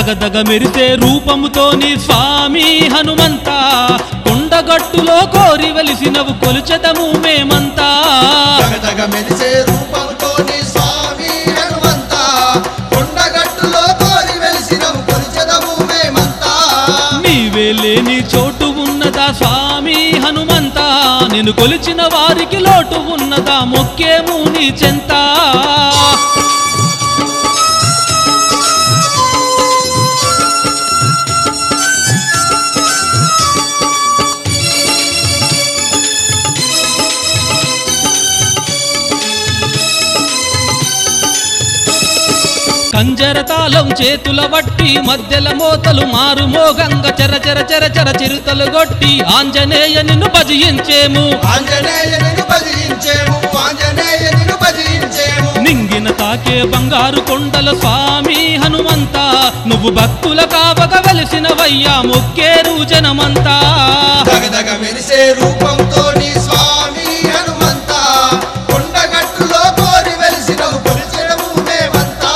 దగదగ మెరిసే రూపముతోని స్వామి హనుమంత కొండగట్టులో కోరి వెలిసినవు కొలుచెదము మేమంతా జగదగ మెరిసే రూపంతో నీ స్వామి హనుమంత కొండగట్టులో కోరి వెలిసినవు కొలిచెదము మేమంతా నీవే లేని చోటు ఉన్నదా స్వామి హనుమంత నేను కొలిచిన వారికి లోటు ఉన్నదా మొక్కేము నీ చెంత కంజర తాళం చేతుల వట్టి మధ్యల మోతలు మారు మోగంగ చర చర చర చర చిరుతలు గొట్టి ఆంజనేయ నిన్ను భజించేము ఆంజనేయుని భజించేము ఆంజనేయుని భజించేము నింగిన తాకే బంగారు కొండల స్వామి హనుమంత నువ్వు భక్తుల కావగ వెలిసినవయ్యా మొక్కేరు జనమంతా దగదగ మెరిసే రూపంతో నీ స్వామి హనుమంత కొండగట్టులో కోరి వెలిసినవు కొలిచెదము మేమంతా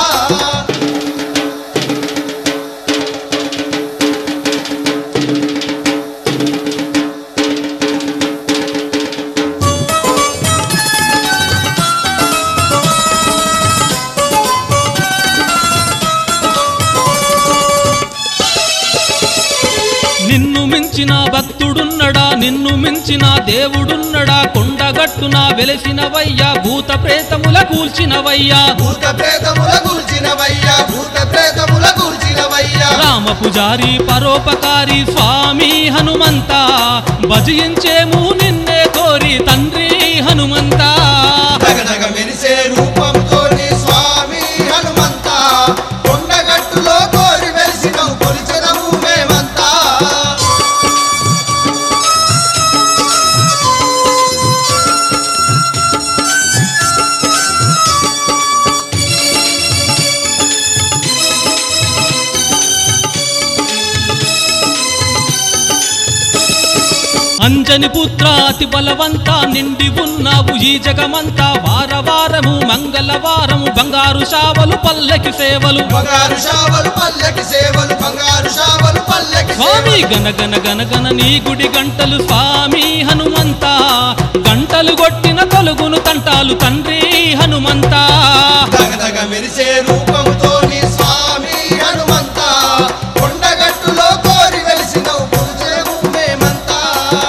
నిన్ను మించిన భక్తుడున్నడా నిన్ను మించిన దేవుడున్నడా కొండగట్టున వెలిసినవయ్యా భూత ప్రేతముల కూల్చినవయ్యా భూత ప్రేతముల కూల్చినవయ్యా భూత ప్రేతముల కూల్చినవయ్యా రామ పుజారి పరోపకారి స్వామి హనుమంత భజించేము నిన్నే కోరి తండ్రి హనుమంత దగదగ మెరిసే రూపంతో నీ స్వామి హనుమంత కొండగట్టులో కోరి వెలిసినవు కొలిచెదము మేమంతా అంజని పుత్ర అతి బలవంత నిండి ఉన్నావు ఈ జగమంతా వారవారము మంగళవారము బంగారు శావలు పల్లకి సేవలు బంగారు షావలు పల్లెకి సేవలు బంగారు షావలు పల్లెకి స్వామి సేవలు గన గన గన గన నీ గుడి గంటలు స్వామి హనుమంత గంటలు కొట్టిన తొలుగును తంటాలు తండ్రి హనుమంత దగదగ మెరిసే రూపంతో నీ స్వామి హనుమంత కొండగట్టులో కోరి వెలిసినవు కొలిచెదము మేమంతా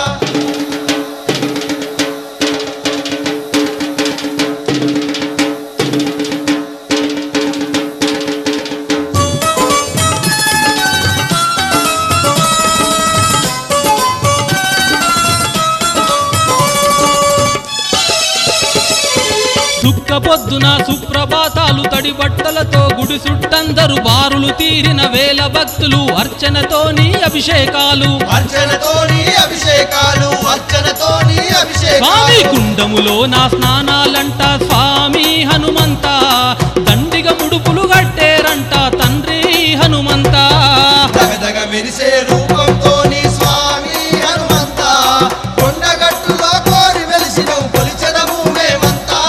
దుఃఖ పొద్దున సుప్రభాతాలు తడి బట్టలతో గుడి సుట్టందరు బారులు తీరిన వేల భక్తులు అర్చనతోని అభిషేకాలు అర్చనతోని అభిషేకాలు అర్చనతోని స్వామి అభిషేకాలు కుండములో నా స్నానాలంట స్వామి హనుమంత దండిగ ముడుపులు కట్టేరంట తండ్రి హనుమంత దగదగ మెరిసే రూపంతో నీ స్వామి హనుమంత కొండగట్టులో కోరి వెలిసినవు కొలిచెదము మేమంతా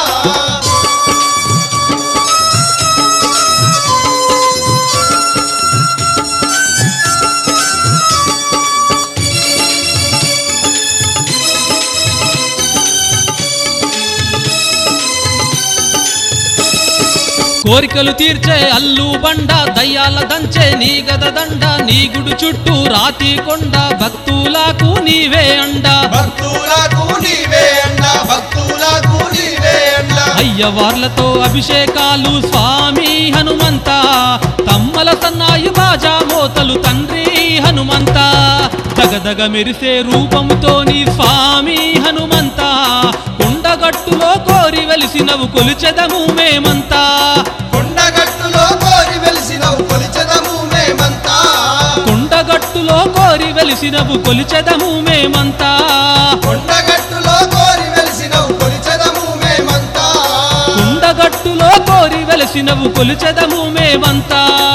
కోరికలు తీర్చే అల్లు బండ దయ్యాల దంచే నీ గద దండ నీ గుడి చుట్టూ రాతి కొండ భక్తులకు నీవే అండ భక్తులకు నీవే అండ భక్తులకు నీవే అండ అయ్యవార్లతో అభిషేకాలు స్వామి హనుమంత తమ్మల సన్నాయి బాజా మోతలు తండ్రి హనుమంత దగదగ మెరిసే రూపముతో నీ స్వామి హనుమంత కొండగట్టులో కోరి వెలిసినవు కొలిచెదము మేమంతా కొండగట్టులో కోరి వెలిసినవు కొలిచెదము మేమంతా కొండగట్టులో కోరి వెలిసినవు కొలిచెదము మేమంతా కొండగట్టులో కోరి వెలిసినవు కొలిచెదము మేమంతా కొండగట్టులో కోరి వెలిసినవు కొలిచెదము మేమంతా